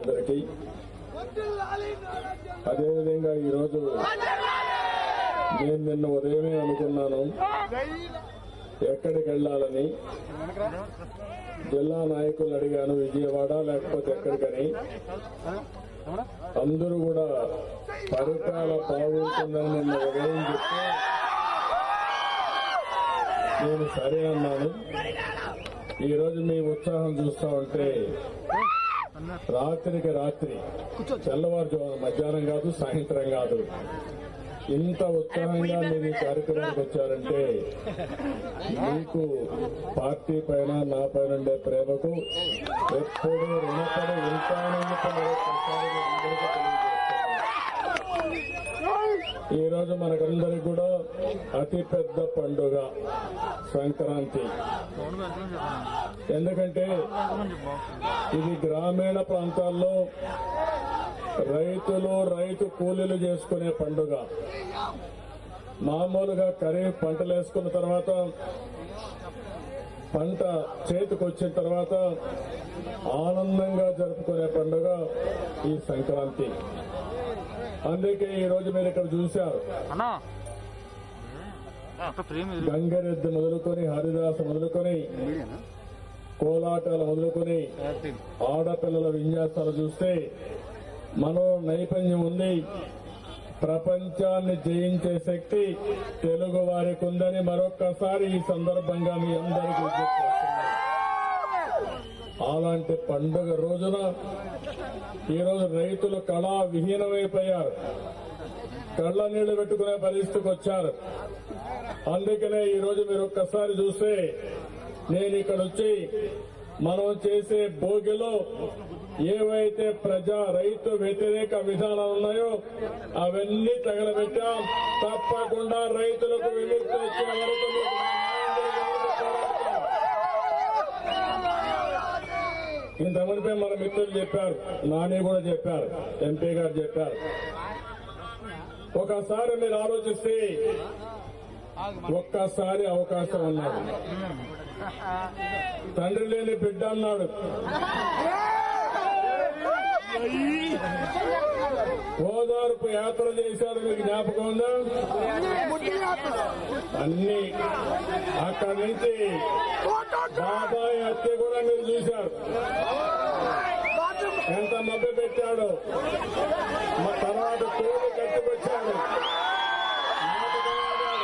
అందరికీ అదేవిధంగా ఈరోజు నేను నిన్న ఉదయమే అనుకున్నాను ఎక్కడికి వెళ్ళాలని జిల్లా నాయకులను అడిగాను విజయవాడ లేకపోతే ఎక్కడికని అందరూ కూడా పరిపాలన బాగుంటుందని నిన్న ఉదయం చెప్తే నేను సరే అన్నాను ఈరోజు మీ ఉత్సాహం చూస్తా ఉంటే రాత్రికి రాత్రి తెల్లవారుజామున మధ్యాహ్నం కాదు సాయంత్రం కాదు ఇంత ఉత్సాహంగా మీరు ఈ కార్యక్రమానికి వచ్చారంటే మీకు పార్టీ పైన నా పైన ఉండే ప్రేమకు ఎప్పుడు రుణపడి ఉంటానని మరొకసారి మీ అందరికీ తెలియజేస్తున్నాను. ఈ రోజు మనకందరికి కూడా అతి పెద్ద పండుగ సంక్రాంతి ఎందుకంటే ఇది గ్రామీణ ప్రాంతాల్లో రైతులు రైతు కూలీలు చేసుకునే పండుగ మామూలుగా ఖరీఫ్ పంటలు వేసుకున్న తర్వాత పంట చేతికి వచ్చిన తర్వాత ఆనందంగా జరుపుకునే పండుగ ఈ సంక్రాంతి అందుకే ఈ రోజు మీరు ఇక్కడ చూశారు అన్నా అక్క ఫ్రేమ్ ఇది గంగరెద్దు మొదలుకొని హరిదాస మొదలుకొని కోలాటాలు మొదలుకొని ఆడపిల్లల విన్యాసాలు చూస్తే మనో నైపుణ్యం ఉంది ప్రపంచాన్ని జయించే శక్తి తెలుగు వారికి ఉందని మరొక్కసారి ఈ సందర్భంగా మీ అందరికీ విజ్ఞప్తి చేస్తున్నాను. అలాంటి పండుగ రోజున ఈరోజు రైతులు కళా విహీనమైపోయారు కళ్ళ నీళ్లు పెట్టుకునే పరిస్థితికి వచ్చారు అందుకనే ఈ రోజు మీరు ఒక్కసారి చూస్తే నేను ఇక్కడ వచ్చి మనం చేసే భోగిలో ఏవైతే ప్రజా రైతు వ్యతిరేక విధానాలు ఉన్నాయో అవన్నీ తగలబెట్టాం తప్పకుండా రైతులకు విముక్తి వచ్చే వరకు మీకు న్యాయం జరిగే వరకు పోరాడతాం. ఇంతమందిపై మన మిత్రులు చెప్పారు నాని కూడా చెప్పారు ఎంపీ గారు చెప్పారు ఒకసారి మీరు ఆలోచిస్తే ఒక్కసారి అవకాశం అన్నాడు తండ్రి లేని బిడ్డ అన్నాడు ఓదార్పు యాత్ర చేశాడు మీకు జ్ఞాపకం ఉందా అన్ని అక్కడి నుంచి బాబాయ్ హత్య కూడా మీరు చూశారు ఎంత మభ్య పెట్టాడో మా తర్వాత కోడి కట్టుకొచ్చాడు నాటకమాడాడు.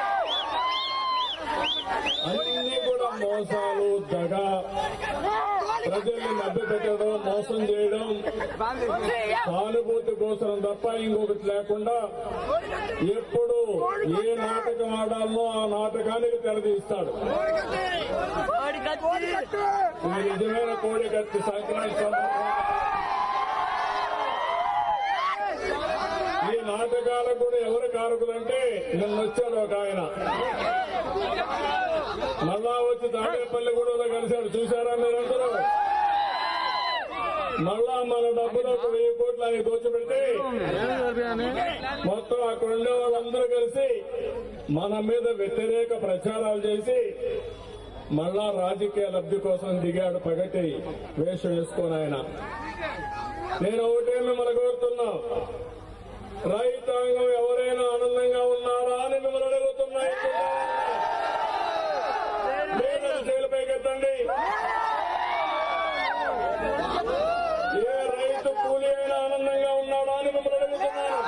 అన్ని కూడా మోసాలు దగ ప్రజల్ని మభ్య పెట్టడం మోసం చేయడం సానుభూతి కోసం తప్ప ఇంకొకటి లేకుండా ఎప్పుడు ఏ నాటకం ఆడాలనో ఆ నాటకానికి తెరదీస్తాడు ఇది నిజమైన కోడి కత్తి సంక్రాంతి సందర్భంగా ఈ నాటకాలకు కూడా ఎవరు కారకులంటే నిన్న వచ్చాడు ఒక ఆయన మళ్ళా వచ్చి తాడేపల్లి కూడా కలిశాడు చూశారా మీరందరూ మళ్ళా మన డబ్బులు ఒక వెయ్యి కోట్లు ఆయన దోచిపెడితే మొత్తం అక్కడ ఉండే వాళ్ళందరూ కలిసి మన మీద వ్యతిరేక ప్రచారాలు చేసి మళ్ళా రాజకీయ లబ్ధి కోసం దిగాడు పగటి వేషం వేసుకొని ఆయన నేను ఒకటే మిమ్మల్ని కోరుతున్నా రైతాంగం ఎవరైనా ఆనందంగా ఉన్నారా అని మిమ్మల్ని అడుగుతున్నా మీరు జైలుపైకి ఎత్తండి ఏ రైతు కూలి అయినా ఆనందంగా ఉన్నాడా అని మిమ్మల్ని అడుగుతున్నాను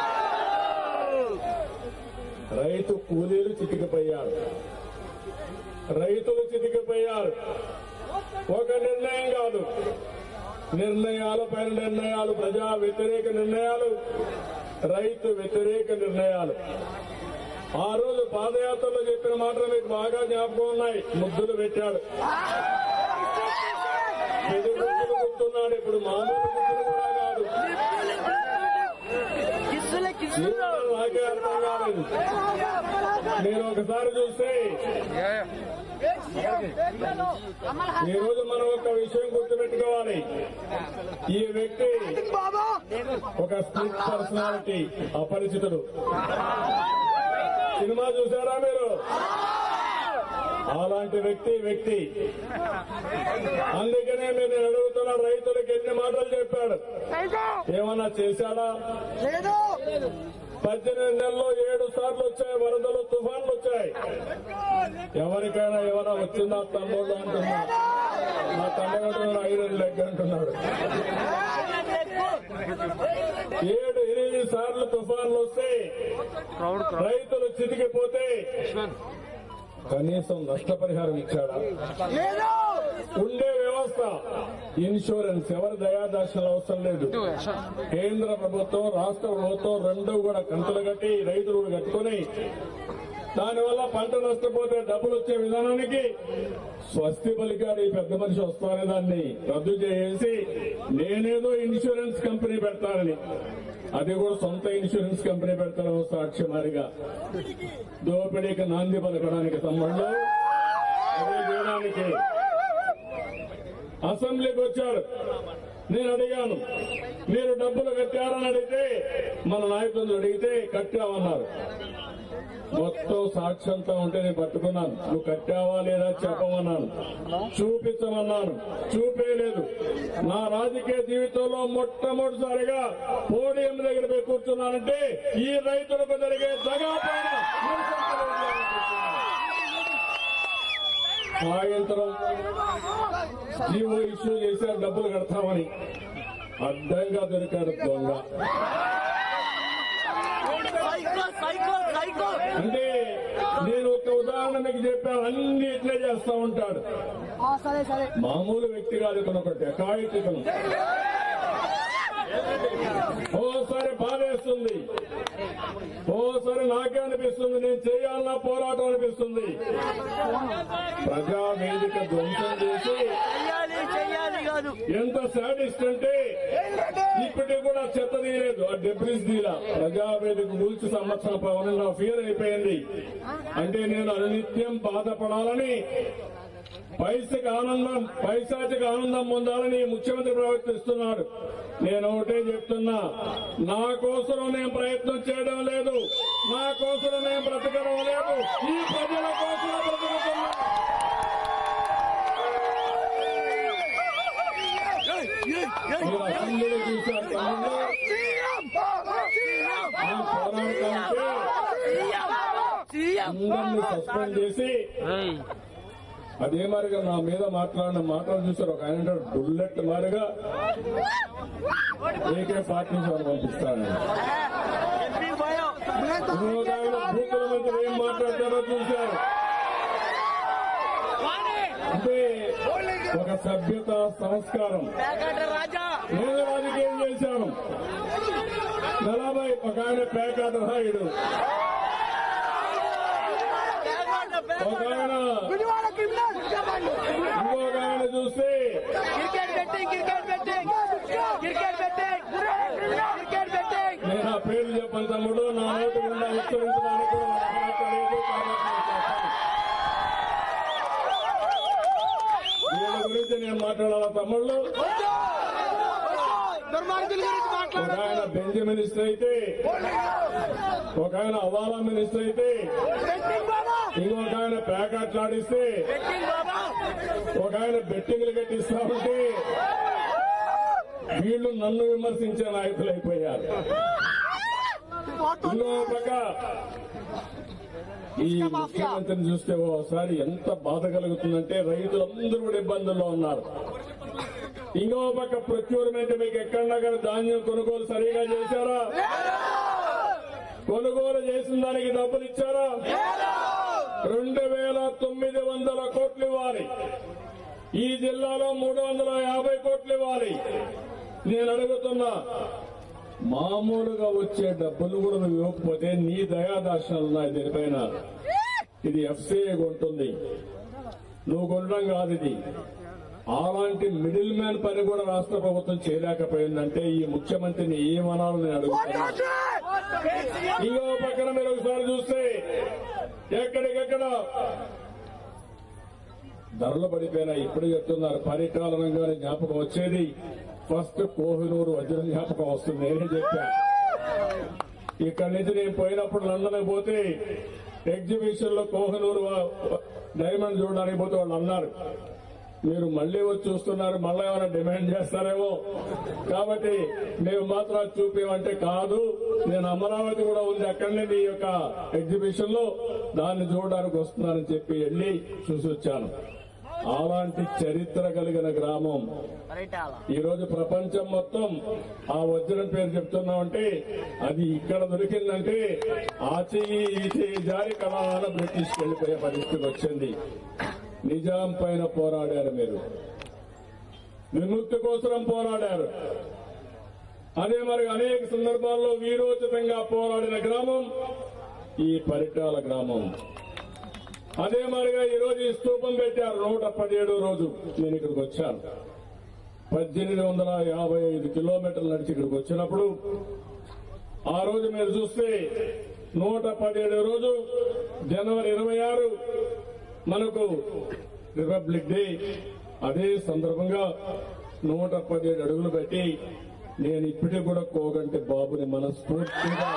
రైతు కూలీలు చితికిపోయారు రైతులు చితికిపోయారు ఒక నిర్ణయం కాదు నిర్ణయాల పైన నిర్ణయాలు ప్రజా వ్యతిరేక నిర్ణయాలు రైతు వ్యతిరేక నిర్ణయాలు ఆ రోజు పాదయాత్రలో చెప్పిన మాటలు మీకు బాగా జ్ఞాపకం ఉన్నాయి ముద్దులు పెట్టాడు పెద్ద గుర్తులు గుర్తున్నాడు ఇప్పుడు మామూలు గుర్తులు కూడా కాదు ఏమో నాకే అర్థం కాలేదు మీరు ఒకసారి చూస్తే ఈ రోజు మనం ఒక విషయం గుర్తుపెట్టుకోవాలి ఈ వ్యక్తి ఒక స్ప్లిట్ పర్సనాలిటీ అపరిచితుడు సినిమా చూసారా మీరు అలాంటి వ్యక్తి వ్యక్తి అందుకనే నేను అడుగుతున్న రైతులకు ఎన్ని మాటలు చెప్పాడు ఏమన్నా చేశాడా లేదు పద్దెనిమిది నెలల్లో ఏడు సార్లు వచ్చాయి వరదలు తుఫాన్లు వచ్చాయి ఎవరికైనా ఏమైనా వచ్చిందా తమ్ముడు అంటున్నా నా తమ్ముడు ఐరన్ లెగ్ అంటున్నాడు ఏడు ఎనిమిది సార్లు తుఫాన్లు వస్తే రైతులు చితికిపోతే కనీసం నష్టపరిహారం ఇచ్చాడా లేదు ఉండే వ్యవస్థ ఇన్సూరెన్స్ ఎవరి దయాదాక్షలు అవసరం లేదు కేంద్ర ప్రభుత్వం రాష్ట్ర ప్రభుత్వం రెండు కూడా కంతులు కట్టి రైతులు కూడా కట్టుకుని దానివల్ల పంట నష్టపోతే డబ్బులు వచ్చే విధానానికి స్వస్తి పలికాడు ఈ పెద్ద మనిషి వస్తానే దాన్ని రద్దు చేసి నేనేదో ఇన్సూరెన్స్ కంపెనీ పెడతానని అది కూడా సొంత ఇన్సూరెన్స్ కంపెనీ పెడతాను సాక్ష్యమారిగా దోపిడీకి నాంది పలకడానికి సంబంధం అదే చేయడానికి అసెంబ్లీకి వచ్చారు నేను అడిగాను మీరు డబ్బులు కట్టారని అడిగితే మన నాయకులు అడిగితే కట్టామన్నారు మొత్తం సాక్ష్యంతో ఉంటే నేను పట్టుకున్నాను నువ్వు కట్టావా లేదా చెప్పమన్నాను చూపించమన్నాను చూపేయలేదు నా రాజకీయ జీవితంలో మొట్టమొదటిసారిగా పోడియం దగ్గర పోయి కూర్చున్నానంటే ఈ రైతులకు జరిగే దగా పైన నిరసన సాయంత్రం జీవో ఇష్యూ చేశారు డబ్బులు కడతామని అడ్డంగా దొరికాడు దొంగ సైకో సైకో సైకో అంటే నేను ఒక ఉదాహరణ మీకు చెప్పాను అన్ని ఇట్లే చేస్తా ఉంటాడు ఆ, సరే సరే మామూలు వ్యక్తి కాదు ఇతను ఒక డెకాయిట్ ఇతను ఓసారి బాధేస్తుంది ఓసారి నాకే అనిపిస్తుంది నేను చేయాలన్నా పోరాటం అనిపిస్తుంది ప్రజా వేదిక ధ్వంసం చేసి చెయ్యాలి చెయ్యాలి కాదు ఎంత సాడిస్ట్ అంటే ఇప్పటికి కూడా చెత్త తీయలేదు ఆ డెబ్రిస్ తీలా ప్రజావేదిక కూల్చి సంవత్సరం పవన్ నా ఫియర్ అయిపోయింది అంటే నేను అనునిత్యం బాధపడాలని పైసకి ఆనందం పైశాచిక ఆనందం పొందాలని ముఖ్యమంత్రి ప్రవర్తిస్తున్నాడు నేను ఒకటే చెప్తున్నా నా కోసం నేను ప్రయత్నం చేయడం లేదు నా కోసం నేను బ్రతకడం లేదు ఈ ప్రజల కోసం బ్రతుకుతున్నా మీరు అసెంబ్లీలో చూశారు తమ్ముళ్ళు. నేను పోరాడటానికి అందరినీ సస్పెండ్ చేసి అదే మారిగా నా మీద మాట్లాడిన మాటలు చూశారు ఒక ఆయన అంటాడు, బుల్లెట్ మారిగా ఏకే పార్టీ సెవెన్ పంపిస్తాను ఇంకొక ఆయన బూతుల మధ్య ఏం మాట్లాడతారో చూశారు అంటే ఒక సభ్యత సంస్కారం రాజా నేను రాజకీయం చేశాను నలభై ఒక ఆయన పేకాట రాయుడు ఒక ఆయన గుడివాడ క్రిమినల్ ఇంకొక ఆయన చూస్తే cricket betting cricket betting cricket betting cricket betting నేను ఆ పేర్లు చెప్పని తమ్ముడు నా నోటి గుండా ఉచ్చరించడానికి కూడా నాకు హక్కు లేదు కాబట్టి నేను చేస్తాను. వీళ్ళ గురించి నేను మాట్లాడాలా తమ్ముళ్ళు దుర్మార్గుల గురించి ఒక మాట్లాడదు ఆయన బెంజ్ మినిస్టర్ అయితే ఒక ఆయన అవాలా మినిస్టర్ అయితే బెట్టింగ్ బాబా ఇంకొక ఆయన ప్యాకెట్లాడిస్తే బెట్టింగ్ బాబా ఒక ఆయన బెట్టింగ్లు కట్టిస్తా ఉంటే వీళ్ళు నన్ను విమర్శించే నాయకులు అయిపోయారు ఇంకో పక్క ఈ ముఖ్యమంత్రిని చూస్తే ఓసారి ఎంత బాధ కలుగుతుందంటే రైతులందరూ కూడా ఇబ్బందుల్లో ఉన్నారు ఇంకో పక్క ప్రొక్యూర్మెంట్ మీకు ఎక్కడన్నా కానీ ధాన్యం కొనుగోలు సరిగా చేశారా కొనుగోలు చేసిన దానికి డబ్బులు ఇచ్చారా రెండు వేల తొమ్మిది వందల కోట్లు ఇవ్వాలి ఈ జిల్లాలో మూడు వందల యాభై కోట్లు ఇవ్వాలి నేను అడుగుతున్నా మామూలుగా వచ్చే డబ్బులు కూడా నువ్వు ఇవ్వకపోతే నీ దయాదార్శనాలు ఉన్నాయి దీనిపైన ఇది ఎఫ్సీఏ కొంటుంది నువ్వు కొనడం కాదు ఇది అలాంటి మిడిల్ మ్యాన్ పని కూడా రాష్ట్ర ప్రభుత్వం చేయలేకపోయిందంటే ఈ ముఖ్యమంత్రిని ఏమనాలని నేను అడుగుతున్నా ఇంకో పక్కన మీరు ఒకసారి చూస్తే ఎక్కడికెక్కడ ధరలు పడిపోయినాయి ఇప్పుడు చెప్తున్నారు పరికాల రంగాన్ని జ్ఞాపకం వచ్చేది ఫస్ట్ కోహినూరు వజ్రం జ్ఞాపకం వస్తుంది నేనే చెప్పా ఇక్కడి నుంచి నేను పోయినప్పుడు లండన్ పోతే ఎగ్జిబిషన్ లో కోహనూరు వా- డైమండ్ చూడడానికి పోతే వాళ్ళు అన్నారు మీరు మళ్ళీ వచ్చి చూస్తున్నారు మళ్ళీ ఏమైనా డిమాండ్ చేస్తారేమో కాబట్టి మేము మాత్రం అది చూపించమంటే కాదు నేను అమరావతి కూడా ఉంది అక్కడనే మీ యొక్క ఎగ్జిబిషన్ లో దాన్ని చూడడానికి వస్తున్నానని చెప్పి వెళ్ళి చూసి వచ్చాను అలాంటి చరిత్ర కలిగిన గ్రామం ఈ రోజు ప్రపంచం మొత్తం ఆ వజ్రం పేరు చెప్తున్నామంటే అది ఇక్కడ దొరికిందంటే ఆ చెయ్యి ఈ చెయ్యి జారి కళాల బ్రిటిష్ వెళ్ళిపోయే పరిస్థితికి వచ్చింది నిజాం పైన పోరాడారు మీరు విముక్తి కోసం పోరాడారు అదే మరి అనేక సందర్భాల్లో వీరోచితంగా పోరాడిన గ్రామం ఈ పరిటాల గ్రామం అదే మరిగా ఈ రోజు ఈ స్తూపం పెట్టారు నూట పదిహేడు రోజు నేను ఇక్కడికి వచ్చాను పద్దెనిమిది వందల యాభై ఐదు కిలోమీటర్లు నడిచి ఇక్కడికి వచ్చినప్పుడు ఆ రోజు మీరు చూస్తే నూట పదిహేడు రోజు జనవరి ఇరవై ఆరు మనకు రిపబ్లిక్ డే అదే సందర్భంగా నూట పదిహేడు అడుగులు పెట్టి నేను ఇప్పటికి కూడా కోగంటి బాబుని మనస్ఫూర్తిగా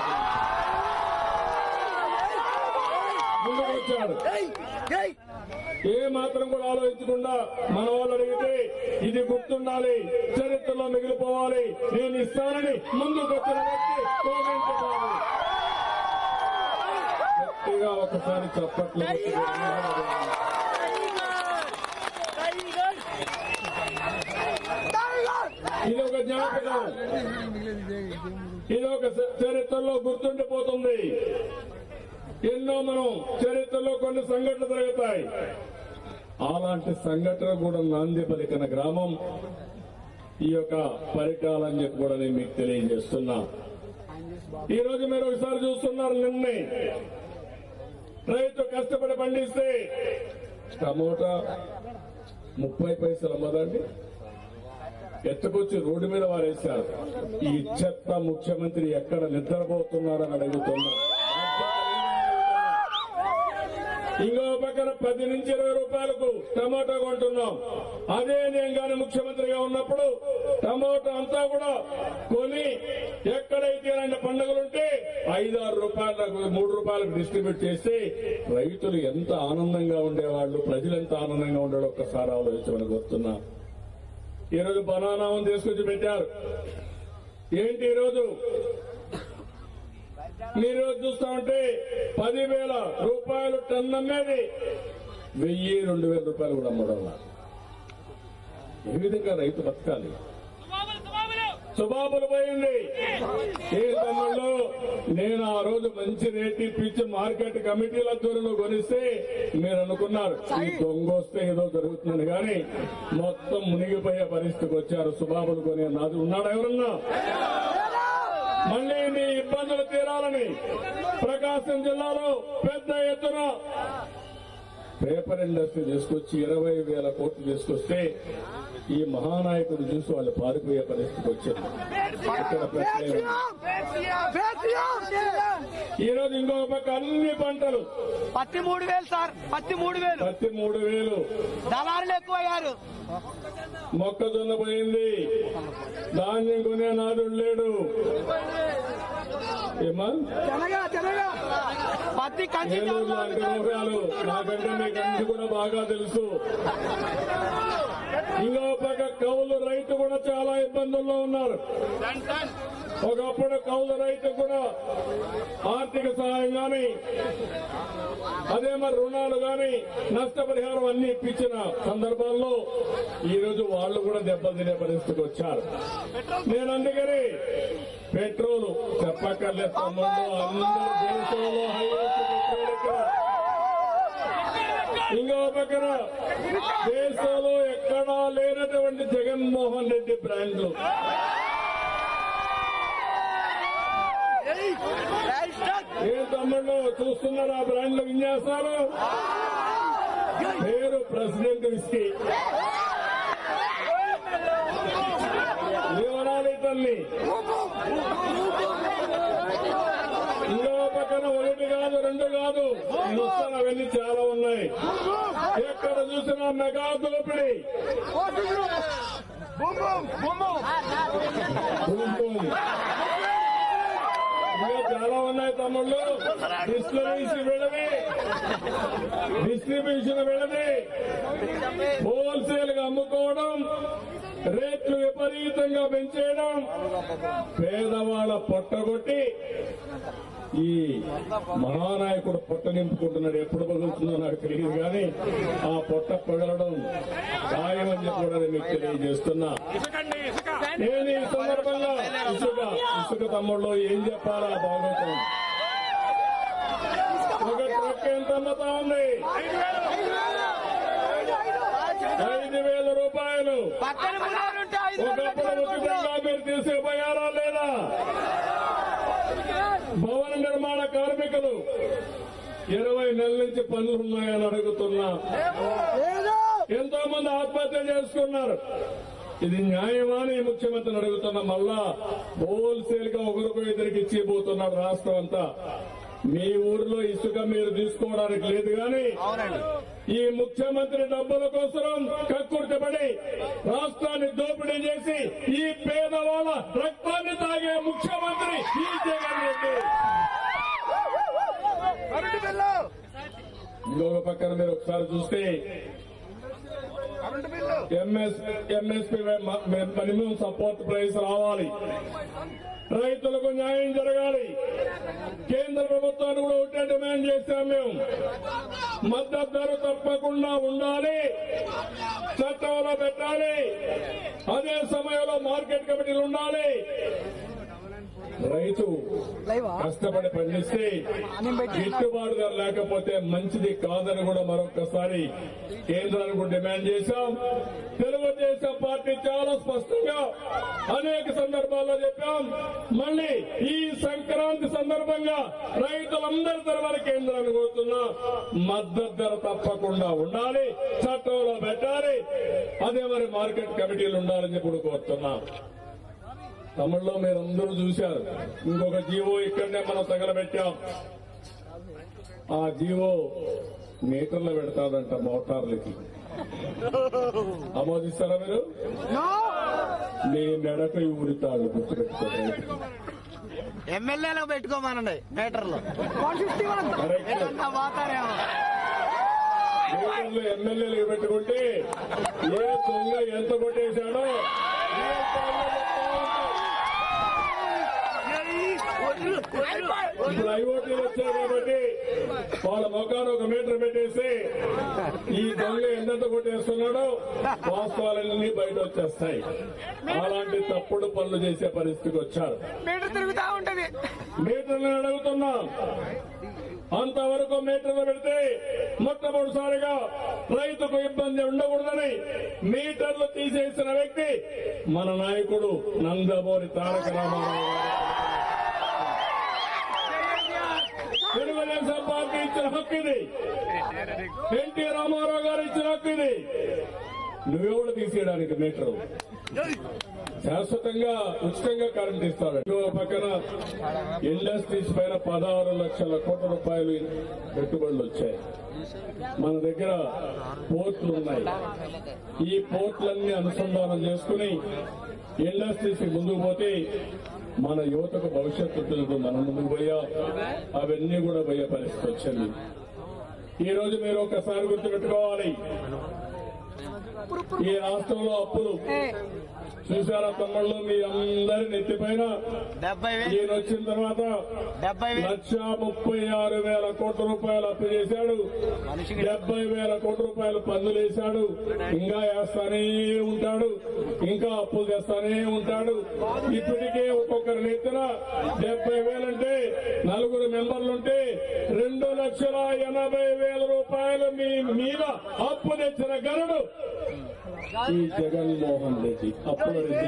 ముందుకు వచ్చాడు ఏ మాత్రం కూడా ఆలోచించకుండా మన వాళ్ళు అడిగితే ఇది గుర్తుండాలి చరిత్రలో మిగిలిపోవాలి నేను ఇస్తానని ముందుకు వచ్చిన వ్యక్తి కోగంటి బాబు గట్టిగా ఒకసారి చప్పట్లు కొట్టి ఇది ఒక జ్ఞాపకం ఇది ఒక చ- చరిత్రలో గుర్తుండిపోతుంది ఎన్నో మనం చరిత్రలో కొన్ని సంఘటనలు జరుగుతాయి అలాంటి సంఘటన కూడా నాంది పలికిన గ్రామం ఈ యొక్క పరిటాలని చెప్పి కూడా నేను మీకు తెలియజేస్తున్నా ఈ రోజు మీరు ఒకసారి చూస్తున్నారు నిన్నే రైతు కష్టపడి పండిస్తే టమోటా ముప్పై పైసలు అమ్మదండి ఎత్తుకొచ్చి రోడ్డు మీద వారేశారు ఈ చెత్త ముఖ్యమంత్రి ఎక్కడ నిద్రపోతున్నారని అడుగుతున్నా ఇంకో పక్కన పది నుంచి ఇరవై రూపాయలకు టమాటా కొంటున్నాం అదే నేను గాని ముఖ్యమంత్రిగా ఉన్నప్పుడు టమాటా అంతా కూడా కొని ఎక్కడైతే ఇలాంటి పండుగలుంటే ఐదారు రూపాయలకు మూడు రూపాయలకు డిస్ట్రిబ్యూట్ చేస్తే రైతులు ఎంత ఆనందంగా ఉండేవాళ్ళు ప్రజలు ఎంత ఆనందంగా ఉండేవాళ్ళు ఒక్కసారి ఆలోచించమని కోరుతున్నా ఈ రోజు బనానా ఉంది తీసుకొచ్చి పెట్టారు ఏంటి ఈ రోజు మీరు రోజు చూస్తా ఉంటే పదివేల రూపాయలు టన్ అమ్మేది వెయ్యి రెండు వేల రూపాయలు కూడా అమ్మడం ఏ విధంగా రైతు బతకాలి సుబాబులు పోయింది ఏ తమ్ముళ్ళు నేను ఆ రోజు మంచి రేట్ ఇప్పించి మార్కెట్ కమిటీల దూరంలో కొనిస్తే మీరు అనుకున్నారు ఈ దొంగ వస్తే ఏదో జరుగుతుంది కానీ మొత్తం మునిగిపోయే పరిస్థితికి వచ్చారు సుబాబులు కొనే నాది ఉన్నాడు ఎవరన్నా మళ్ళీ మీ ఇబ్బందులు తీరాలని ప్రకాశం జిల్లాలో పెద్ద ఎత్తున పేపర్ ఇండస్ట్రీ తీసుకొచ్చి ఇరవై వేల కోట్లు తీసుకొస్తే ఈ మహానాయకుడు చూసి వాళ్ళు పారిపోయే పరిస్థితికి వచ్చింది ఇక్కడ ప్రశ్న ఏమిటి? ఈ రోజు ఇంకొక పక్క అన్ని పంటలు పత్తి మూడు వేలు సార్ పత్తి మూడు వేలు పత్తి మూడు వేలు దళారులు ఎక్కువయ్యారు మొక్కజొన్న పోయింది ధాన్యం కొనే నాదుడు లేడు ఏమా పత్తి కంచి ఏలూరు లాంటి రోగాలు నాకంటే మీకు అన్ని కూడా బాగా తెలుసు ఇంకో పక్క కౌలు రైతు కూడా చాలా ఇబ్బందుల్లో ఉన్నారు ఒకప్పుడు కౌలు రైతు కూడా ఆర్థిక సహాయం గాని అదే మరి రుణాలు గాని నష్టపరిహారం అన్ని ఇప్పించిన సందర్భాల్లో ఈ రోజు వాళ్ళు కూడా దెబ్బతినే పరిస్థితికి వచ్చారు నేను అందుకని పెట్రోల్ చెప్పక్కర్లేదు తమ్ముళ్ళు అందరూ దేశంలో హైయెస్ట్ పెట్రోల్ ఇక్కడ ఇంకో పక్కన దేశంలో ఎక్కడా లేనటువంటి జగన్మోహన్ రెడ్డి బ్రాండ్లు ఏ తమ్ముళ్ళు చూస్తున్నారు ఆ బ్రాండ్ల విన్యాసాలు పేరు ప్రెసిడెంట్ విస్కీ వివరాలి తల్లి ఇంకో పక్కన ఒకటి కాదు రెండు కాదు నేను వస్తాను అవన్నీ చాలా ఉన్నాయి ఎక్కడ చూసినా మెగా దోపిడి బూమ్ బూమ్. ఇంకా చాలా ఉన్నాయి తమ్ముళ్ళు డిస్టిలరీస్ వెళ్ళవి డిస్ట్రిబ్యూషన్ వెళ్ళవి హోల్సేల్ గా అమ్ముకోవడం రేట్లు విపరీతంగా పెంచేయడం పేదవాళ్ళ పొట్టగొట్టి ఈ మహానాయకుడు పొట్ట నింపుకుంటున్నాడు ఎప్పుడు పగులుతుందో నాకు తెలియదు కానీ ఆ పొట్ట పగలడం ఖాయమని చెప్పి కూడా నేను మీకు తెలియజేస్తున్నా నేను ఈ సందర్భంగా ఇసుక ఇసుక తమ్ముళ్ళు ఏం చెప్పాలా బాగోతం ఒక ట్రక్ ఎంత అమ్ముతా ఉంది ఐదు వేల రూపాయలు పక్కన మునోరు ఉంటే ఐదు వందలు ఒకప్పుడు ఉచితంగా మీరు తీసుకుపోయారా లేదా భవన నిర్మాణ కార్మికులు ఇరవై నెలల నుంచి పనులు ఉన్నాయని అడుగుతున్నా ఎంతో మంది ఆత్మహత్య చేసుకున్నారు ఇది న్యాయమా అని ఈ ముఖ్యమంత్రిని అడుగుతున్నా మళ్ళా హోల్సేల్ గా ఒకరికి ఇద్దరికి ఇచ్చిపోతున్నారు రాష్ట్రం అంతా మీ ఊర్లో ఇసుక మీరు తీసుకోవడానికి లేదు కానీ ఈ ముఖ్యమంత్రి డబ్బుల కోసం కక్కుర్తిపడి రాష్ట్రాన్ని దోపిడీ చేసి ఈ పేదవాళ్ళ రక్తాన్ని తాగే ముఖ్యమంత్రి ఈ జగన్ రెడ్డి కరెంటు బిల్లు ఇంకొక పక్కన మీరు ఒకసారి చూస్తే current bill MS MSP minimum support price రావాలి రైతులకు న్యాయం జరగాలి కేంద్ర ప్రభుత్వాన్ని కూడా ఒకటే డిమాండ్ చేశాం మేము మద్దతు ధర తప్పకుండా ఉండాలి చట్టంలో పెట్టాలి అదే సమయంలో మార్కెట్ కమిటీలు ఉండాలి రైతు కష్టపడి పండిస్తే గిట్టుబాటు ధర లేకపోతే మంచిది కాదని కూడా మరొకసారి కేంద్రానికి కూడా డిమాండ్ చేశాం తెలుగుదేశం పార్టీ చాలా స్పష్టంగా అనేక సందర్భాల్లో చెప్పాం మళ్ళీ ఈ సంక్రాంతి సందర్భంగా రైతులందరి తరఫున కేంద్రాన్ని కోరుతున్నా మద్దతు ధర తప్పకుండా ఉండాలి చట్టంలో పెట్టాలి అదే మరి మార్కెట్ కమిటీలు ఉండాలని చెప్పి కూడా కోరుతున్నాం తమిళ్లో మీరందరూ చూశారు ఇంకొక జీవో ఇక్కడనే మనం తగలబెట్టాం ఆ జీవో మీటర్లో పెడతాదంట మోటార్లకి ఆమోదిస్తారా మీరు మీ మెడపై ఊరుతాడు గుర్తుపెట్టుకోండి ఎమ్మెల్యేలకు పెట్టుకోమనండి మీటర్లు కరెక్ట్ ఏదన్నా పోతారేమో మీటర్లు ఎమ్మెల్యేలు పెట్టుకుంటే ఏ దొంగ ఎంత కొట్టేశాడో ఏ దొంగ చెప్తా ఉంటాడు. ఇప్పుడు ఐఓటీలు వచ్చాయి కాబట్టి వాళ్ళ ముఖాన్ని ఒక మీటర్ పెట్టేసి ఈ దొంగ ఎంతెంత కొట్టేస్తున్నాడో వాస్తవాలన్నీ బయట వచ్చేస్తాయి అలాంటి తప్పుడు పనులు చేసే పరిస్థితికి వచ్చారు మీటర్ తిరుగుతా ఉంటది మీటర్లను అడుగుతున్నాం అంతవరకు మీటర్లు పెడితే మొట్టమొదటిసారిగా రైతుకు ఇబ్బంది ఉండకూడదని మీటర్లు తీసేసిన వ్యక్తి మన నాయకుడు నందమూరి తారక రామారావు గారు. తెలుగుదేశం పార్టీ ఇచ్చిన హక్కు ఇది ఎన్టీ రామారావు గారు ఇచ్చిన హక్కు ఇది నువ్వెవడు తీసేయడానికి మీటరు శాశ్వతంగా ఉచితంగా కరెంట్ ఇస్తారు ఇంకో పక్కన ఇండస్ట్రీస్ పైన పదహారు లక్షల కోట్ల రూపాయలు పెట్టుబడులు వచ్చాయి మన దగ్గర పోర్ట్లు ఉన్నాయి ఈ పోర్ట్లన్నీ అనుసంధానం చేసుకుని ఇండస్ట్రీస్ ముందుకు పోతే మన యువతకు భవిష్యత్తు ఉంటుంది మనం ముందుకు పోయా అవన్నీ కూడా పోయే పరిస్థితి వచ్చింది ఈ రోజు మీరు ఒకసారి గుర్తుపెట్టుకోవాలి ఈ రాష్ట్రంలో అప్పులు చూసారా తమ్ముళ్ళు మీ అందరి నెత్తిపైన డెబ్బై వేలు ఈయన వచ్చిన తర్వాత డెబ్బై వేలు లక్ష ముప్పై ఆరు వేల కోట్ల రూపాయలు అప్పు చేశాడు మనిషికి డెబ్బై వేల కోట్ల రూపాయలు పన్నులు వేశాడు ఇంకా వేస్తానే ఉంటాడు ఇంకా అప్పులు చేస్తానే ఉంటాడు ఇప్పటికే ఒక్కొక్కరి నెత్తిన డెబ్బై వేలంటే నలుగురు మెంబర్లుంటే రెండు లక్షల ఎనభై వేల రూపాయలు మీ మీద అప్పు తెచ్చిన గనుడు ఈ జగన్మోహన్ రెడ్డి అప్పుల రెడ్డి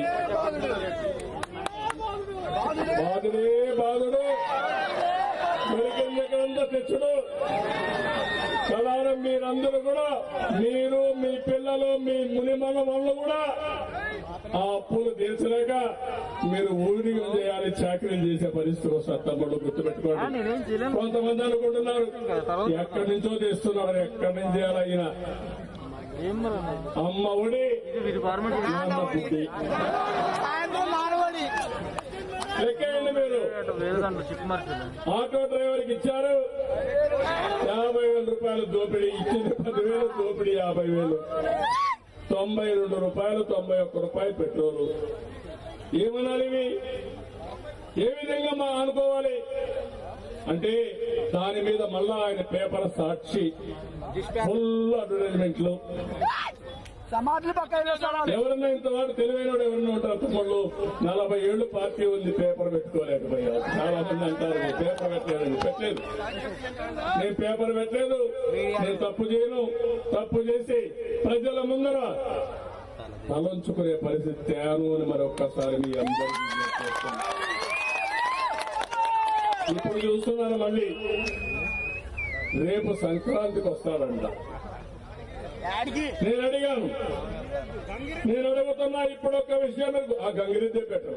బాధుడే బాధుడు మెరుగెందుకంతా తెచ్చుడు కలారం మీరందరూ కూడా మీరు మీ పిల్లలు మీ మునిమల వాళ్ళు కూడా ఆ అప్పులు తీర్చలేక మీరు ఊరికం చేయాలి చాకరీలు చేసే పరిస్థితి వస్తారు తమ్ముడు గుర్తుపెట్టుకోండి కొంతమంది అనుకుంటున్నారు ఎక్కడి నుంచో తెస్తున్నారు ఎక్కడి నుంచి చేయాలైనా అమ్మ ఒడి నాన్న బుద్ధి సాయంత్రం మారవాడి లెక్కేయండి మీరు ఆటో డ్రైవర్కి ఇచ్చారు యాభై వేల రూపాయలు దోపిడీ ఇచ్చింది పదివేలు దోపిడీ యాభై వేలు తొంభై రెండు రూపాయలు తొంభై ఒక్క రూపాయలు పెట్రోలు ఏమనాలి ఇవి ఏ విధంగా మా అనుకోవాలి అంటే దాని మీద మళ్ళా ఆయన పేపర్ సాక్షి ఫుల్ అడ్వర్టైజ్మెంట్లు సమాధులు పక్కన వేస్తాడు ఎవరన్నా ఇంతవాడు తెలివైన ఎవరన్నా ఉంటారు తమ్ముళ్ళు నలభై ఏళ్ళు పార్టీ ఉంది పేపర్ పెట్టుకోలేకపోయారు చాలా మంది అంటారు "నేను పేపర్ పెట్టలేదని పెట్టలేదు నేను పేపర్ పెట్టలేదు నేను తప్పు చేయను తప్పు చేసి ప్రజల ముందర తలంచుకునే పరిస్థితి తేను అని మరొక్కసారి మీ అందరికీ విజ్ఞప్తి చేస్తున్నా. ఇప్పుడు చూస్తున్నాను మళ్ళీ రేపు సంక్రాంతికి వస్తాడంట యాడికి నేను అడిగాను నేను అడుగుతున్నా ఇప్పుడు ఒక విషయం ఆ గంగిరెద్దే పెట్టరు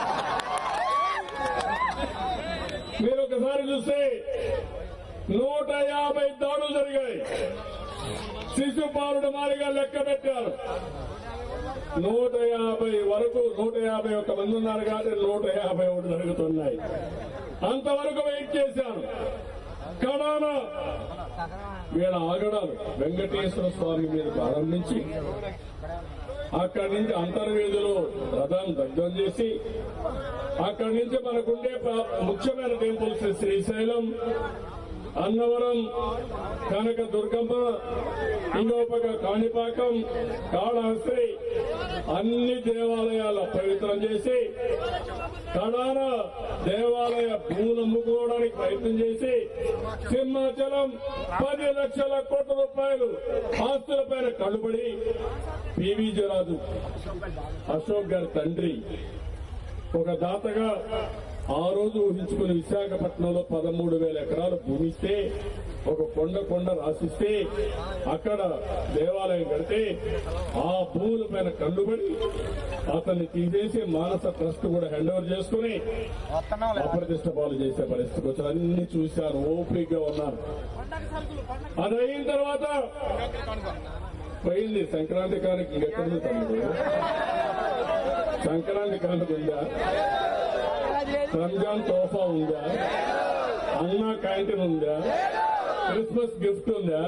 మీరు ఒకసారి చూస్తే నూట యాభై దాడులు జరిగాయి శిశుపాలుడు మారిగా లెక్క పెట్టారు నూట యాభై వరకు నూట యాభై ఒక్క మంది ఉన్నారు కాబట్టి నూట యాభై ఒకటి జరుగుతున్నాయి అంతవరకు వెయిట్ చేశాను కడాన వీళ్ళ ఆగడాలు వెంకటేశ్వర స్వామి మీద ప్రారంభించి అక్కడి నుంచి అంతర్వేదిలో రథం దగ్ధం చేసి అక్కడి నుంచి మనకుండే ప్ర- ముఖ్యమైన టెంపుల్స్ శ్రీశైలం అన్నవరం కనక దుర్గమ్మ ఇంకోపక కాణిపాకం కాళహస్తి అన్ని దేవాలయాలు పవిత్రం చేసి కడాన దేవాలయ భూములు అమ్ముకోవడానికి ప్రయత్నం చేసి సింహాచలం పది లక్షల కోట్ల రూపాయలు ఆస్తులపైన కడుబడి పివి జరాజు అశోక్ గారి తండ్రి ఒక దాతగా ఆ రోజు ఊహించుకుని విశాఖపట్నంలో పదమూడు వేల ఎకరాలు భూమి ఇస్తే ఒక కొండ కొండ రాసిస్తే అక్కడ దేవాలయం కడితే ఆ భూముల పైన కళ్ళుబడి అతన్ని తీసేసి మానస ట్రస్ట్ కూడా హ్యాండ్ ఓవర్ చేసుకుని వస్తున్నాం అప్రతిష్ట పాలు చేసే పరిస్థితికి వచ్చారు అన్ని చూశాను ఓపికగా ఉన్నారు అది అయిన తర్వాత పోయింది సంక్రాంతి కానికి ఇంకెక్కడుంది తమ్ముడు సంక్రాంతి కానుక ఉందా రంజాన్ తోఫా ఉందా అన్నా క్యాంటీన్ ఉందా క్రిస్మస్ గిఫ్ట్ ఉందా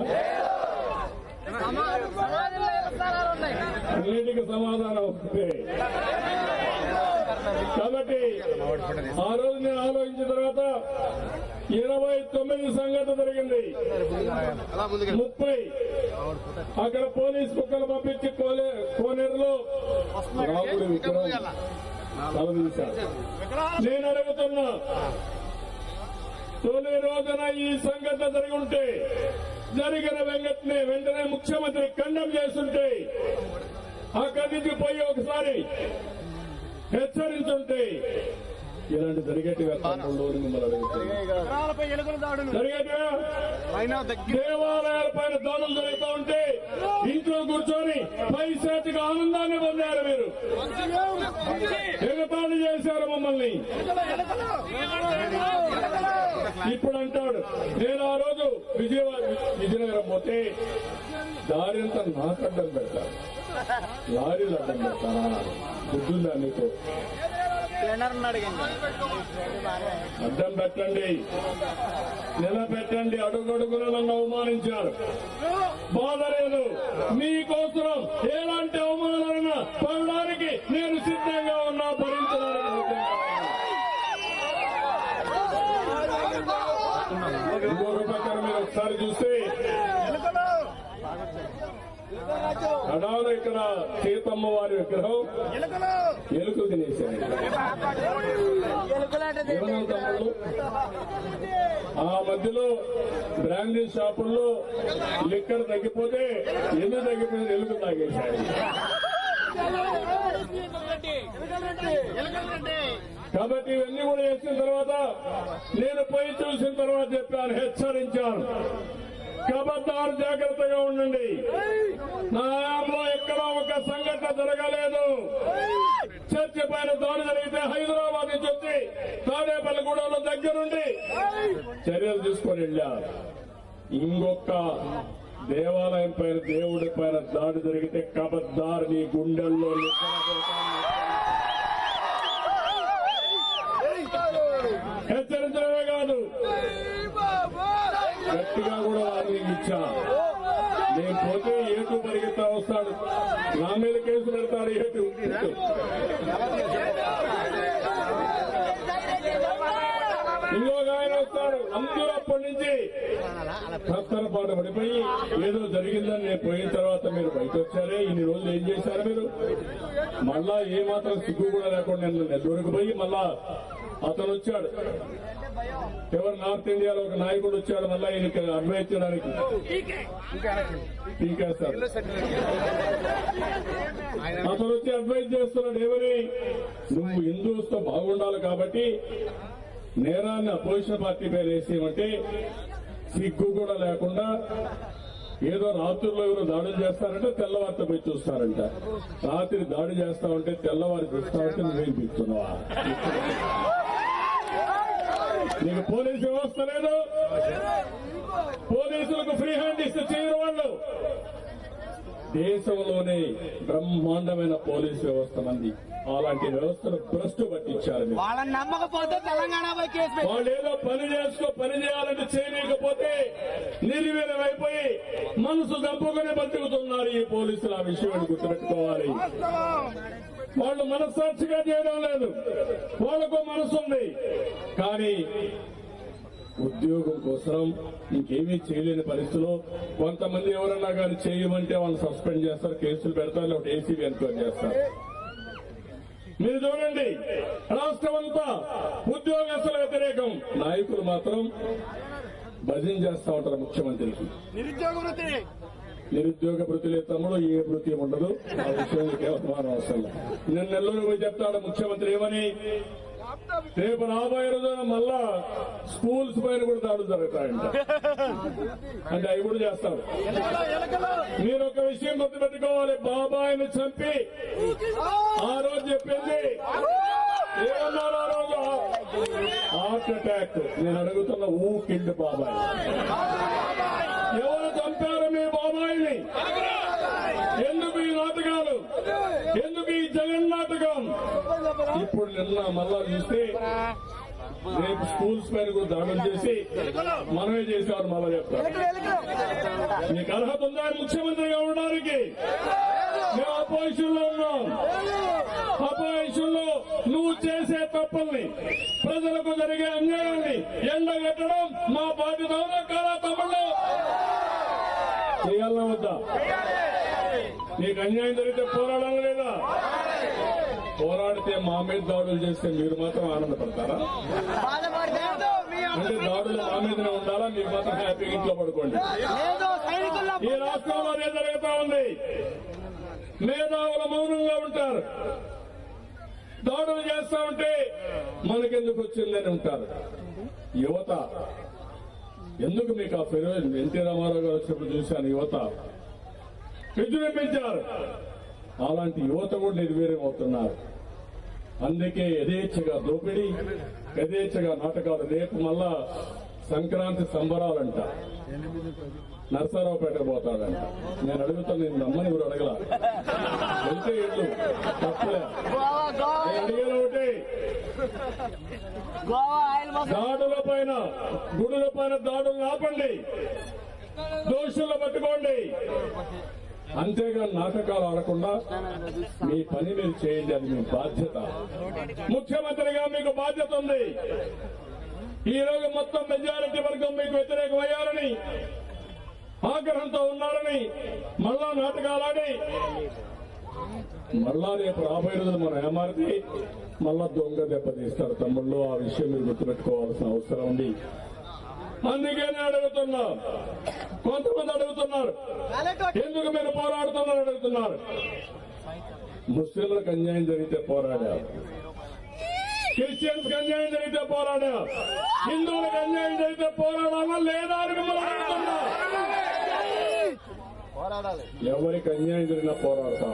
అన్నిటికీ సమాధానం వస్తుంది కాబట్టి ఆ రోజు నేను ఆలోచించిన తర్వాత ఇరవై తొమ్మిది సంఘటన జరిగింది ముప్పై అక్కడ పోలీస్ కుక్కలు పంపించి కోలే కోనేరులో రాముడి విగ్రహం తలదీశారు నేను అడుగుతున్నా తొలి రోజున ఈ సంఘటన జరిగి ఉంటే జరిగిన వెంటనే వెంటనే ముఖ్యమంత్రి ఖండం చేస్తుంటే అక్కడి నుంచి పోయి ఒకసారి హెచ్చరించుంటే ఇలాంటి జరిగేటివి తమ్ముళ్ళు అని మిమ్మల్ని అడుగుతున్నా ఎకరాలపై ఎలుకల దాడులు జరిగేటివా అయినా దగ్గర దేవాలయాల పైన దాడులు జరుగుతూ ఉంటే ఇంట్లో కూర్చొని పైశాచిక ఆనందాన్ని పొందారు మీరు ఎగతాళి చేశారు మమ్మల్ని ఇప్పుడు అంటాడు నేను ఆ రోజు విజయవాడ విజయనగరం పోతే దారి అంతా నాకు అడ్డం పెడతాను లారీలు అడ్డం పెడతానా బుద్ధుందా నీకు ట్రైనర్ అడిగింది అడ్డం పెట్టండి నిలబెట్టండి అడుగడుగున నన్ను అవమానించారు బాధ లేదు మీకోసం ఎలాంటి అవమానాలన్నా పడడానికి నేను సిద్ధంగా ఉన్నా భరించడానికి సిద్ధంగా ఉన్నా. ఇంకొక పక్కన మీరు ఒకసారి చూస్తే కడాన ఇక్కడ సీతమ్మ వారి విగ్రహం ఎలుకలు ఎలుకలు తినేశారు ఏమన్నా తమ్ముళ్ళు? ఆ మధ్యలో బ్రాండీ షాపుల్లో లిక్కర్ తగ్గిపోతే ఎందుకు తగ్గిపోయింది ఎలుగు తాగేశాడు కాబట్టి ఇవన్నీ కూడా చేసిన తర్వాత నేను పోయి చూసిన తర్వాత చెప్పాను హెచ్చరించాను కబద్దారు జాగ్రత్తగా ఉండండి నా హయాంలో ఎక్కడ ఒక సంఘటన జరగలేదు చర్చి పైన దాడి జరిగితే హైదరాబాద్ నుంచి వచ్చి తాడేపల్లిగూడలో దగ్గరుండి చర్యలు తీసుకొని వెళ్ళారు ఇంకొక దేవాలయం పైన దేవుడి పైన దాడి జరిగితే కబద్దారు నీ గుండెల్లో నిద్రపోతాను. గట్టిగా కూడా వార్నింగ్ ఇచ్చా నేను పోతే ఏటు పరిగెత్తా వస్తాడు నా మీద కేసు పెడతాడు ఏటు ఇంకొక ఆయన వస్తాడు అందరూ అప్పటి నుంచి కత్తరపాటు పడిపోయి ఏదో జరిగిందని నేను పోయిన తర్వాత మీరు బయట వచ్చారే ఇన్ని రోజులు ఏం చేశారు మీరు మళ్ళా ఏ మాత్రం సిగ్గు కూడా లేకుండా నేను నెల్లూరుకు పోయి మళ్ళా అతను వచ్చాడు ఎవరు నార్త్ ఇండియాలో ఒక నాయకుడు వచ్చాడు మళ్ళా ఈయనకి అన్వయించడానికి పీకేస్తారు అతను వచ్చి అడ్వైజ్ చేస్తున్నాడు ఏమని నువ్వు హిందూస్తో బాగుండాలి కాబట్టి నేరాన్ని అపోజిషన్ పార్టీ పేరు వేసేయమంటే సిగ్గు కూడా లేకుండా ఏదో రాత్రుల్లో ఎవరు దాడులు చేస్తారంటే తెల్లవారితో పోయి చూస్తారంట రాత్రి దాడి చేస్తామంటే తెల్లవారి చూస్తామంటే నువ్వేం పిస్తున్నావా నీకు పోలీసు వ్యవస్థ లేదు పోలీసులకు ఫ్రీ హ్యాండ్ ఇస్తే చేయరు వాళ్ళు దేశంలోనే బ్రహ్మాండమైన పోలీసు వ్యవస్థ మంది అలాంటి వ్యవస్థను భ్రష్టు పట్టించారు మీరు. వాళ్ళని నమ్మకపోతే తెలంగాణ పోయి కేసు పెట్టి వాళ్ళు ఏదో పని చేసుకో పని చేయాలంటే చేయలేకపోతే నిర్వీర్యమైపోయి మనసు చంపుకుని బతుకుతున్నారు ఈ పోలీసులు ఆ విషయాన్ని గుర్తుపెట్టుకోవాలి వాళ్ళు మనస్సాక్షిగా చేయడం లేదు వాళ్ళకు మనసు ఉంది కానీ ఉద్యోగం కోసం ఇంకేమీ చేయలేని పరిస్థితిలో కొంతమంది ఎవరన్నా కానీ చేయమంటే వాళ్ళు సస్పెండ్ చేస్తారు కేసులు పెడతారు లేకపోతే ఏసీబీ ఎంక్వైరీ చేస్తారు మీరు చూడండి రాష్ట్రం అంతా ఉద్యోగస్తుల వ్యతిరేకం నాయకులు మాత్రం భజన చేస్తా ఉంటారు ముఖ్యమంత్రికి నిరుద్యోగ వృత్తి నిరుద్యోగ వృత్తిలే తమ్ముడు ఏ వృత్తి ఉండదు ఆ విషయంలో కేవలం అవసరం లేదు. నిన్న నెల్లూరు పోయి చెప్తాడు ముఖ్యమంత్రి ఏమని రేపు రాబోయే రోజున మళ్ళా స్కూల్స్ పైన కూడా దాడులు జరుగుతాయంట అంటే అవి కూడా చేస్తారు ఎలకలు ఎలకలు మీరు ఒక విషయం గుర్తుపెట్టుకోవాలి బాబాయిని చంపి ఆ రోజు చెప్పింది ఏమన్నారు ఆ రోజు హార్ట్ అటాక్ నేను అడుగుతున్న ఊ కిండ్ బాబాయ్ ఎవరు చంపారు మీ బాబాయిని ఎందుకు ఈ నాటకాలు ఎందుకు ఈ జగన్ నాటకం ఇప్పుడు నిన్న మళ్ళా చూస్తే రేపు స్కూల్స్ పైన కూడా దాడులు చేసి మనమే చేసేవారు మళ్ళా చెప్తారు నీకు అర్హత ఉందా ముఖ్యమంత్రిగా ఉండడానికి మేము అపోజిషన్ లో ఉన్నాం అపోజిషన్ లో నువ్వు చేసే తప్పుల్ని ప్రజలకు జరిగే అన్యాయాన్ని ఎండగట్టడం మా బాధ్యత అవునా కాదా తమ్ముళ్ళు చేయాలన్నా వద్దా నీకు అన్యాయం జరిగితే పోరాడాలి లేదా పోరాడితే మా మీద దాడులు చేస్తే మీరు మాత్రం ఆనందపడతారా బాధపడలేదు మీ అంటే దాడులు మా మీదనే ఉండాలా మీరు మాత్రం హ్యాపీగా ఇంట్లో పడుకోండి లేదు సైనికుల్లో ఈ రాష్ట్రంలో అదే జరుగుతా ఉంది మేధావులు మౌనంగా ఉంటారు దాడులు చేస్తా ఉంటే మనకెందుకు వచ్చిందని ఉంటారు యువత ఎందుకు మీకు ఆ ఫిరోజ్ ఎన్టీ రామారావు గారు వచ్చినప్పుడు చూశాను యువత విజృంభించారు అలాంటి యువత కూడా నిర్వీర్యం అవుతున్నారు అందుకే యథేచ్ఛగా దోపిడీ యథేచ్ఛగా నాటకాలు రేపు మళ్ళా సంక్రాంతి సంబరాలంట నరసరావుపేట పోతాడంట నేను అడుగుతాను నేను నమ్మని ఎవరు అడగల వెళ్తే ఇల్లు తప్పలే గోవా గోవా నేను అడిగేది ఒకటి గోవా ఆయిల్ మోసం దాడుల పైన గుడుల పైన దాడులు ఆపండి దోషులు పట్టుకోండి అంతేగాని నాటకాలు ఆడకుండా మీ పని మీరు చేయండి అది మీ బాధ్యత ముఖ్యమంత్రిగా మీకు బాధ్యత ఉంది ఈ రోజు మొత్తం మెజారిటీ వర్గం మీకు వ్యతిరేకమయ్యారని ఆగ్రహంతో ఉన్నారని మళ్ళా నాటకాలాడి మళ్ళా రేపు రాబోయే రోజులు మనం ఏమారితే మళ్ళా దొంగ దెబ్బతీస్తారు తమ్ముళ్ళు ఆ విషయం మీరు గుర్తుపెట్టుకోవాల్సిన అవసరం ఉంది అందుకే నేను అడుగుతున్నా కొంతమంది అడుగుతున్నారు ఎందుకు మీరు పోరాడుతున్నారు అడుగుతున్నారు ముస్లింలకు అన్యాయం జరిగితే పోరాడారు క్రిస్టియన్స్ కి అన్యాయం జరిగితే పోరాడా హిందువులకు అన్యాయం జరిగితే పోరాడాలా లేదా అని మిమ్మల్ని అడుగుతున్నా పోరాడాలి ఎవరికి అన్యాయం జరిగినా పోరాడతాం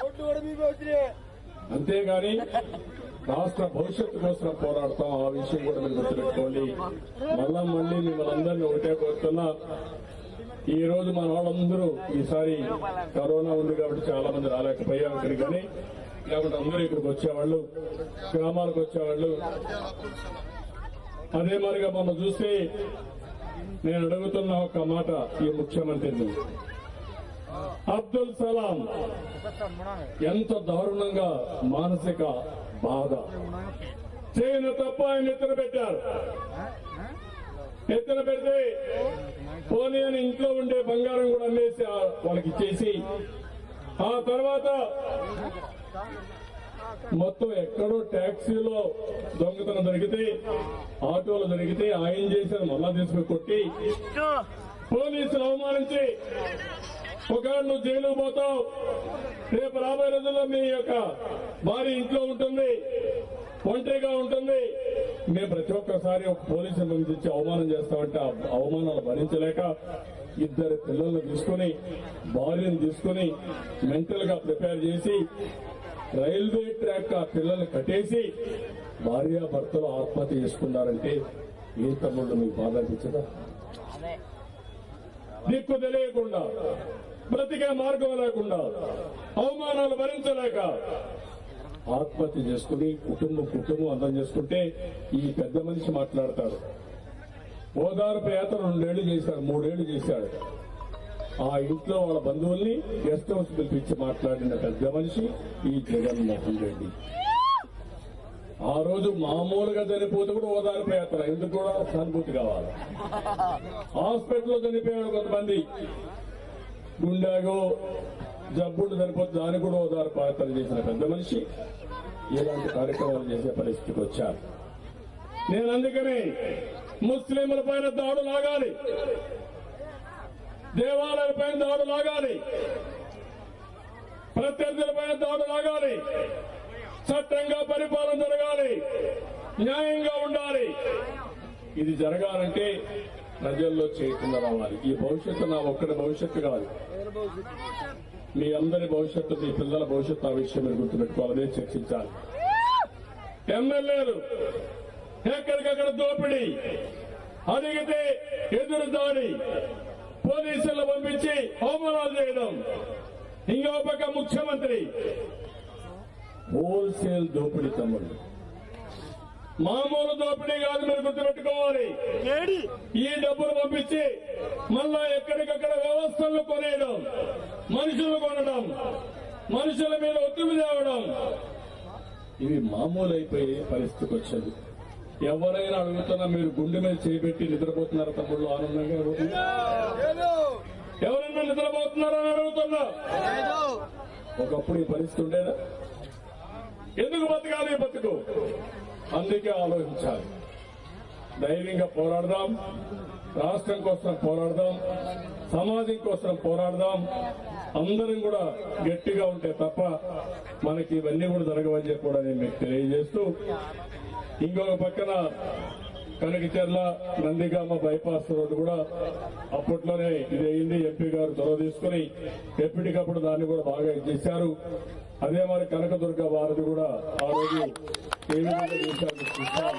అంతేగాని రాష్ట్ర భవిష్యత్తు కోసం పోరాడతాం ఆ విషయం కూడా మీరు గుర్తుపెట్టుకోండి మళ్ళా మళ్ళీ మిమ్మల్ని అందరినీ ఒకటే కోరుతున్నా ఈ రోజు మన వాళ్ళందరూ ఈసారి కరోనా ఉంది కాబట్టి చాలా మంది రాలేకపోయారు ఇక్కడికి కానీ లేకుంటే అందరూ ఇక్కడికి వచ్చేవాళ్ళు గ్రామాలకు వచ్చేవాళ్ళు అదే మరిగా మనం చూస్తే నేను అడుగుతున్న ఒక మాట ఈ ముఖ్యమంత్రిని అబ్దుల్ సలాం ఎంత దారుణంగా మానసిక బాధ చేయను తప్ప ఆయన ఎత్తున పెట్టారు ఎత్తున పెడితే పోనీ అని ఇంట్లో ఉండే బంగారం కూడా అమ్మేసి ఆ వాళ్ళకి ఇచ్చేసి ఆ తర్వాత మొత్తం ఎక్కడో ట్యాక్సీలో దొంగతనం దొరికితే ఆటోలు దొరికితే ఆయన చేసిన మళ్ళా తీసుకుని కొట్టి పోలీసులు అవమానించి ఒకవేళ నువ్వు జైలుకు పోతావు రేపు రాబోయే రోజుల్లో మీ యొక్క భార్య ఇంట్లో ఉంటుంది ఒంటరిగా ఉంటుంది మేము ప్రతి ఒక్కసారి ఒక పోలీసుని పంపించి అవమానం చేస్తామంటే ఆ అవమానాలు భరించలేక ఇద్దరు పిల్లల్ని తీసుకుని భార్యను తీసుకుని మెంటల్ గా ప్రిపేర్ చేసి రైల్వే ట్రాక్ ఆ పిల్లల్ని కట్టేసి భార్య భర్తలు ఆత్మహత్య చేసుకున్నారంటే ఏ తమ్ముళ్ళు మీకు బాధ అనిపించదా దిక్కు తెలియకుండా బ్రతికే మార్గం లేకుండా అవమానాలు భరించలేక ఆత్మహత్య చేసుకుని కుటుంబం కుటుంబం అందం చేసుకుంటే ఈ పెద్ద మనిషి మాట్లాడతాడు ఓదార్పు యాత్ర రెండేళ్లు చేశాడు మూడేళ్లు చేశాడు ఆ ఇంట్లో వాళ్ళ బంధువుల్ని గెస్ట్ హౌస్ పిలిపించి మాట్లాడిన పెద్ద మనిషి ఈ జగన్మోహన్ రెడ్డి ఆ రోజు మామూలుగా చనిపోతే కూడా ఓదార్పు యాత్ర ఎందుకు కూడా సానుభూతి కావాలి హాస్పిటల్లో చనిపోయాడు కొంతమంది గుండాగో జబ్బుడు చనిపోతే దానికి కూడా ఓదార్పు యాత్ర చేసిన పెద్ద మనిషి ఇలాంటి కార్యక్రమాలు చేసే పరిస్థితికి వచ్చారు నేను అందుకని ముస్లింల పైన దాడులు ఆగాలి దేవాలయాల పైన దాడులు ఆగాలి ప్రత్యర్థుల పైన దాడులు ఆగాలి చట్టంగా పరిపాలన జరగాలి న్యాయంగా ఉండాలి ఇది జరగాలంటే ప్రజల్లో చైతన్యం రావాలి ఈ భవిష్యత్తు నా ఒక్కడి భవిష్యత్తు కాదు మీ అందరి భవిష్యత్తు మీ పిల్లల భవిష్యత్తు ఆ విషయం మీరు గుర్తుపెట్టుకోవాలనే చర్చించాలి ఎమ్మెల్యేలు ఎక్కడికక్కడ దోపిడీ అడిగితే ఎదురు దాడి పోలీసులను పంపించి అవమానాలు చేయడం ఇంకో పక్క ముఖ్యమంత్రి హోల్సేల్ దోపిడీ తమ్ముడు మామూలు దోపిడీ కాదు మీరు గుర్తుపెట్టుకోవాలి ఈ డబ్బులు పంపించి మళ్ళా ఎక్కడికక్కడ వ్యవస్థలను కొనేయడం మనుషులు కొనడం మనుషుల మీద ఒత్తిడి తేవడం ఇవి మామూలు అయిపోయే పరిస్థితికి వచ్చింది ఎవరైనా అడుగుతున్నా మీరు గుండె మీద చేపెట్టి నిద్రపోతున్నారా తమ్ముళ్ళు ఆనందంగా ఎవరైనా నిద్రపోతున్నారా అని అడుగుతున్నా ఒకప్పుడు ఈ పరిస్థితి ఉండేదా ఎందుకు బతకాలి ఈ బతుకు అందుకే ఆలోచించాలి ధైర్యంగా పోరాడదాం రాష్ట్రం కోసం పోరాడదాం సమాజం కోసం పోరాడదాం అందరం కూడా గట్టిగా ఉంటే తప్ప మనకి ఇవన్నీ కూడా జరగవని చెప్పి కూడా నేను మీకు తెలియజేస్తూ ఇంకొక పక్కన కనకచెర్ల నందిగామ బైపాస్ రోడ్డు కూడా అప్పట్లోనే ఇది అయింది ఎంపీ గారు చొరవ తీసుకుని ఎప్పటికప్పుడు దాన్ని కూడా బాగా ఇచ్చేశారు అదే మరి కనకదుర్గ వారిది కూడా ఆ రోజు ఏ విధంగా చేశారు మీకు చూస్తాం.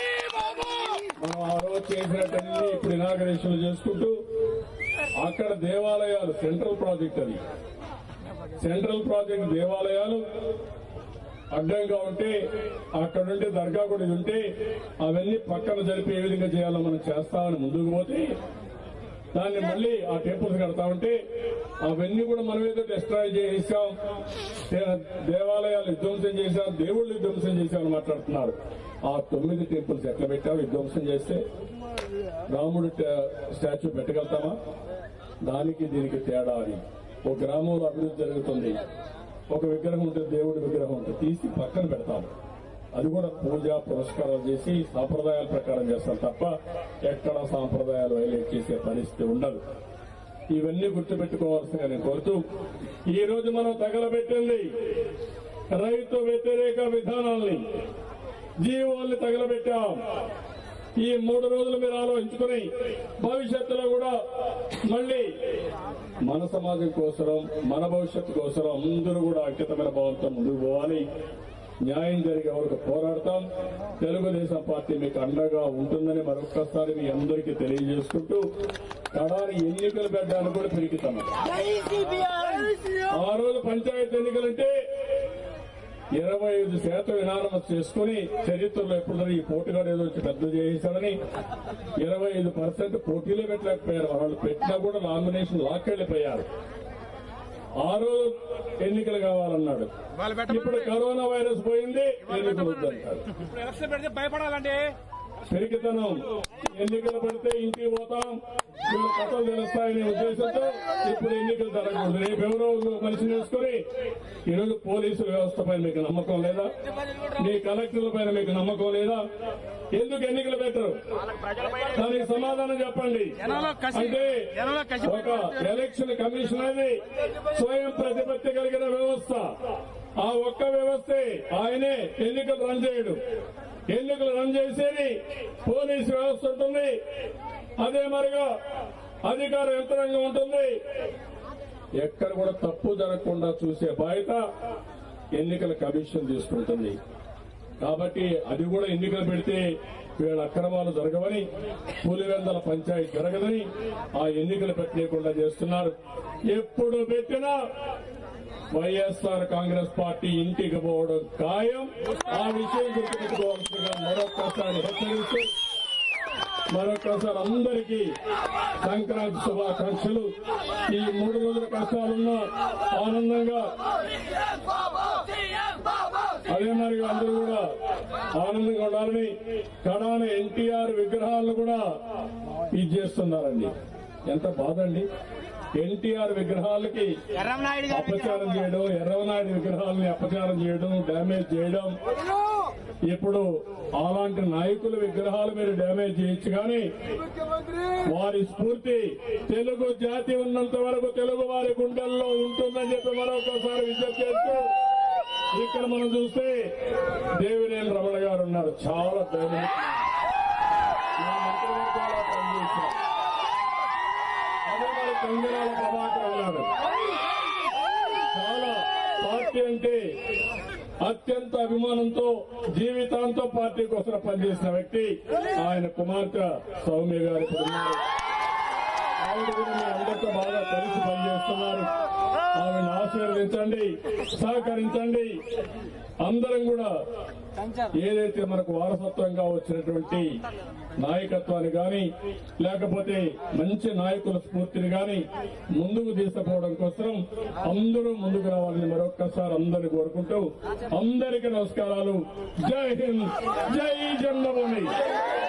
మనం ఆ రోజు చేసినట్టన్నీ ఇప్పుడు ఇనాగరేషన్ చేసుకుంటూ అక్కడ దేవాలయాలు సెంట్రల్ ప్రాజెక్ట్ అది సెంట్రల్ ప్రాజెక్ట్ దేవాలయాలు అడ్డంగా ఉంటే అక్కడ ఉంటే దర్గా కూడా ఉంటే అవన్నీ పక్కన జరిపి ఏ విధంగా చేయాలో మనం చేస్తామని ముందుకు పోతే దాన్ని మళ్ళీ ఆ టెంపుల్స్ కడతా ఉంటే అవన్నీ కూడా మనం ఏదో డిస్ట్రాయ్ చేసాం దే- దేవాలయాలు విధ్వంసం చేశాం దేవుళ్ళు విధ్వంసం చేశామని మాట్లాడుతున్నారు ఆ తొమ్మిది టెంపుల్స్ ఎట్లా పెట్టావు విధ్వంసం చేస్తే రాముడు ట- స్టాచ్యూ పెట్టగలుగుతామా దానికి దీనికి తేడా అని ఒక గ్రామంలో అభివృద్ధి జరుగుతుంది ఒక విగ్రహం ఉంటుంది దేవుడి విగ్రహం ఉంటుంది తీసి పక్కన పెడతాం అది కూడా పూజ పురస్కారాలు చేసి సాంప్రదాయాల ప్రకారం చేస్తాం తప్ప ఎక్కడ సాంప్రదాయాలు వైలేట్ చేసే పరిస్థితి ఉండదు ఇవన్నీ గుర్తుపెట్టుకోవాల్సిందిగా నేను కోరుతూ ఈ రోజు మనం తగలబెట్టింది రైతు వ్యతిరేక విధానాల్ని జీవోల్ని తగలబెట్టాం ఈ మూడు రోజులు మీరు ఆలోచించుకుని భవిష్యత్తులో కూడా మళ్ళీ మన సమాజం కోసరం మన భవిష్యత్తు కోసరం అందరూ కూడా అంకితమైన భావంతో ముందుకు పోవాలి న్యాయం జరిగే వరకు పోరాడతాం తెలుగుదేశం పార్టీ మీకు అండగా ఉంటుందని మరొక్కసారి మీ అందరికీ తెలియజేసుకుంటూ కడారి ఎన్నికలు పెట్టడానికి కూడా పెరిగితాం ఆ రోజు పంచాయతీ ఎన్నికలంటే ఇరవై ఐదు శాతం వినానమస్ చేసుకుని చరిత్రలో ఎప్పుడు ఈ పోటీగాడు ఏదో వచ్చి పెద్ద చేశాడని ఇరవై ఐదు పర్సెంట్ పోటీలో పెట్టలేకపోయారు వాళ్ళు పెట్టినా కూడా నామినేషన్ లాక్కెళ్లిపోయారు ఆ రోజు ఎన్నికలు కావాలన్నాడు ఇప్పుడు కరోనా వైరస్ పోయింది ఎన్నికలు వద్దంటారు ఇప్పుడు ఎలక్షన్ పెడితే భయపడాలండి పెరిగితనం ఎన్నికలు పడితే ఇంటికి పోతాం వీళ్ళ కథలు తెలుస్తాయనే ఉద్దేశంతో ఇప్పుడు ఎన్నికలు జరగకూడదు రేపు ఎవరో ఒక మనిషిని వేసుకుని ఈరోజు పోలీసు వ్యవస్థ పైన మీకు నమ్మకం లేదా మీ కలెక్టర్ల పైన మీకు నమ్మకం లేదా ఎందుకు ఎన్నికలు పెట్టరు దానికి సమాధానం చెప్పండి జనంలో కసి అంటే జనంలో కసి ఒక ఎలక్షన్ కమిషన్ అనేది స్వయం ప్రతిపత్తి కలిగిన వ్యవస్థ ఆ ఒక్క వ్యవస్థే ఆయనే ఎన్నికలు రన్ చేయడు ఎన్నికలు రన్ చేసేది పోలీసు వ్యవస్థ ఉంటుంది అదే మరిగా అధికార యంత్రాంగం ఉంటుంది ఎక్కడ కూడా తప్పు జరగకుండా చూసే బాధ్యత ఎన్నికల కమిషన్ తీసుకుంటుంది కాబట్టి అది కూడా ఎన్నికలు పెడితే వీళ్ళ అక్రమాలు జరగవని పులివెందల పంచాయతీ జరగదని ఆ ఎన్నికలు పెట్టలేకుండా చేస్తున్నారు ఎప్పుడు పెట్టినా వైఎస్ఆర్ కాంగ్రెస్ పార్టీ ఇంటికి పోవడం ఖాయం ఆ విషయం గుర్తుపెట్టుకోవాల్సిందిగా మరొక్కసారి హెచ్చరిస్తూ మరొకసారి అందరికీ సంక్రాంతి శుభాకాంక్షలు ఈ మూడు రోజుల కష్టాలున్నా ఆనందంగా అదే మరి అందరూ కూడా ఆనందంగా ఉండాలని కడాన ఎన్టీఆర్ విగ్రహాలను కూడా ఇది చేస్తున్నారండి ఎంత బాధ అండి ఎన్టీఆర్ విగ్రహాలకి ఎర్రంనాయుడు గారు అపచారం చేయడం ఎర్రవనాయుడు విగ్రహాలని అపచారం చేయడం డ్యామేజ్ చేయడం ఇప్పుడు అలాంటి నాయకుల విగ్రహాలు మీరు డ్యామేజ్ చేయొచ్చు కానీ వారి స్ఫూర్తి తెలుగు జాతి ఉన్నంత వరకు తెలుగు వారి గుండెల్లో ఉంటుందని చెప్పి మరొకసారి విజ్ఞప్తి చేస్తూ ఇక్కడ మనం చూస్తే దేవినేని రమణ గారు ఉన్నారు చాలా ధైర్యం నా మంత్రివర్గంలో పనిచేశారు. అదే మరి కంగనాల ప్రభాకర్ ఉన్నారు చాలా పార్టీ అంటే అత్యంత అభిమానంతో జీవితాంతం పార్టీ కోసం పనిచేసిన వ్యక్తి ఆయన కుమార్తె సౌమ్య గారు ఇప్పుడు ఉన్నారు ఆవిడ కూడా మీ అందరితో బాగా కలిసి పనిచేస్తున్నారు ఆవిడని ఆశీర్వదించండి సహకరించండి అందరం కూడా ఏదైతే మనకు వారసత్వంగా వచ్చినటువంటి నాయకత్వాన్ని గాని లేకపోతే మంచి నాయకుల స్ఫూర్తిని గాని ముందుకు తీసుకుపోవడం కోసం అందరూ ముందుకు రావాలని మరొక్కసారి అందరిని కోరుకుంటూ అందరికీ నమస్కారాలు జై హింద్ జై జన్మభూమి